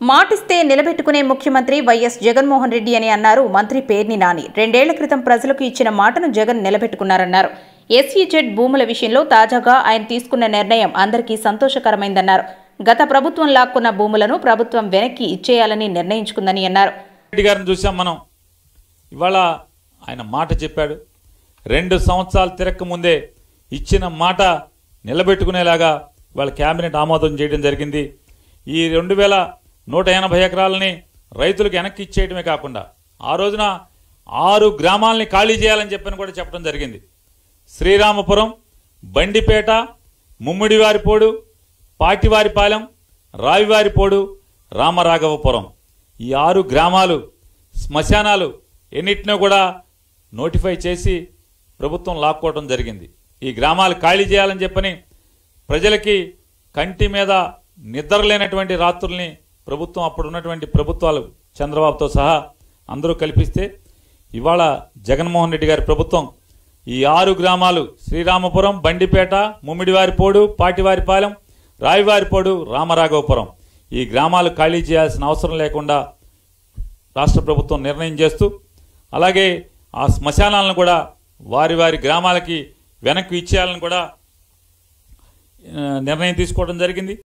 మాటిస్తే నిలబెట్టుకునే ముఖ్యమంత్రి వైఎస్ జగన్మోహన్ రెడ్డి అని అన్నారు మంత్రి పేర్ని నాని రెండేళ్ల క్రితం ప్రజలకు ఇచ్చిన మాటను జగన్ నిలబెట్టుకున్నారన్నారు ఎస్ఈజెడ్ భూముల విషయంలో తాజాగా ఆయన తీసుకున్న నిర్ణయం అందరికీ సంతోషకరమైందన్నారు గత ప్రభుత్వం లాక్కున్న భూములను ప్రభుత్వం వెనక్కి ఇచ్చేయాలని నిర్ణయించుకుందని అన్నారు రెడ్డి గారిని చూసాం మనం ఇవాళ ఆయన మాట చెప్పాడు రెండు సంవత్సరాలు తిరక్క ముందే ఇచ్చిన మాట నిలబెట్టుకునేలాగా ఇవాళ కేబినెట్ ఆమోదం చేయడం జరిగింది ఈ రెండు వేల నూట ఎనభై ఎకరాలని రైతులకు వెనక్కి ఇచ్చేయడమే కాకుండా ఆ రోజున ఆరు గ్రామాలని ఖాళీ చేయాలని చెప్పని కూడా చెప్పడం జరిగింది శ్రీరామపురం బండిపేట ముమ్మిడివారిపోడు పాటివారిపాలెం రావివారిపోడు రామరాఘవపురం ఈ ఆరు గ్రామాలు శ్మశానాలు ఎన్నిటినో కూడా నోటిఫై చేసి ప్రభుత్వం లాక్కోవడం జరిగింది ఈ గ్రామాలు ఖాళీ చేయాలని చెప్పని ప్రజలకి కంటి మీద నిద్రలేనటువంటి రాత్రుల్ని ప్రభుత్వం అప్పుడు ఉన్నటువంటి ప్రభుత్వాలు చంద్రబాబుతో సహా అందరూ కల్పిస్తే ఇవాళ జగన్మోహన్ రెడ్డి గారి ప్రభుత్వం ఈ ఆరు గ్రామాలు శ్రీరామపురం బండిపేట ముమ్మిడివారిపోడు పాటివారిపాలెం రావివారిపోడు రామరాఘవపురం ఈ గ్రామాలు ఖాళీ చేయాల్సిన అవసరం లేకుండా రాష్ట్ర ప్రభుత్వం నిర్ణయం చేస్తూ అలాగే ఆ శ్మశానాలను కూడా వారి వారి గ్రామాలకి వెనక్కి ఇచ్చేయాలని కూడా ఆ, నిర్ణయం తీసుకోవడం జరిగింది